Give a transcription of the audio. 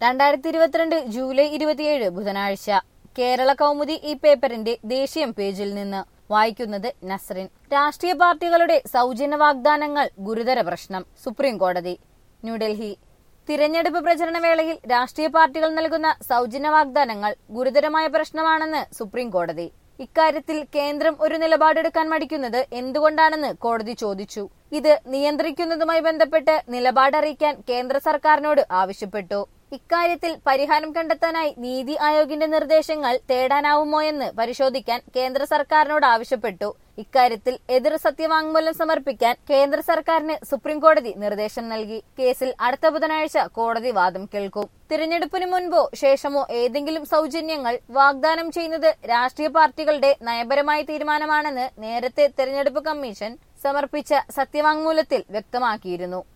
രണ്ടായിരത്തി ഇരുപത്തിരണ്ട് ജൂലൈ ഇരുപത്തിയേഴ് ബുധനാഴ്ച കേരള കൗമുദി ഈ പേപ്പറിന്റെ ദേശീയം പേജിൽ നിന്ന് വായിക്കുന്നത് നസ്രിൻ രാഷ്ട്രീയ പാർട്ടികളുടെ സൗജന്യ വാഗ്ദാനങ്ങൾ ഗുരുതര പ്രശ്നം സുപ്രീം കോടതി ന്യൂഡൽഹി തിരഞ്ഞെടുപ്പ് പ്രചരണ വേളയിൽ രാഷ്ട്രീയ പാർട്ടികൾ നൽകുന്ന സൗജന്യ വാഗ്ദാനങ്ങൾ ഗുരുതരമായ പ്രശ്നമാണെന്ന് സുപ്രീം കോടതി ഇക്കാര്യത്തിൽ കേന്ദ്രം ഒരു നിലപാടെടുക്കാൻ മടിക്കുന്നത് എന്തുകൊണ്ടാണെന്ന് കോടതി ചോദിച്ചു ഇത് നിയന്ത്രിക്കുന്നതുമായി ബന്ധപ്പെട്ട് നിലപാടറിയിക്കാൻ കേന്ദ്ര സർക്കാരിനോട് ആവശ്യപ്പെട്ടു ഇക്കാര്യത്തിൽ പരിഹാരം കണ്ടെത്താനായി നീതി ആയോഗിന്റെ നിർദ്ദേശങ്ങൾ തേടാനാവുമോ എന്ന് പരിശോധിക്കാൻ കേന്ദ്ര സർക്കാരിനോട് ആവശ്യപ്പെട്ടു ഇക്കാര്യത്തിൽ എതിർ സത്യവാങ്മൂലം സമർപ്പിക്കാൻ കേന്ദ്ര സർക്കാരിന് സുപ്രീം കോടതി നിർദ്ദേശം നൽകി കേസിൽ അടുത്ത ബുധനാഴ്ച കോടതി വാദം കേൾക്കും തിരഞ്ഞെടുപ്പിന് മുൻപോ ശേഷമോ ഏതെങ്കിലും സൗജന്യങ്ങൾ വാഗ്ദാനം ചെയ്യുന്നത് രാഷ്ട്രീയ പാർട്ടികളുടെ നയപരമായ തീരുമാനമാണെന്ന് നേരത്തെ തെരഞ്ഞെടുപ്പ് കമ്മീഷൻ സമർപ്പിച്ച സത്യവാങ്മൂലത്തിൽ വ്യക്തമാക്കിയിരുന്നു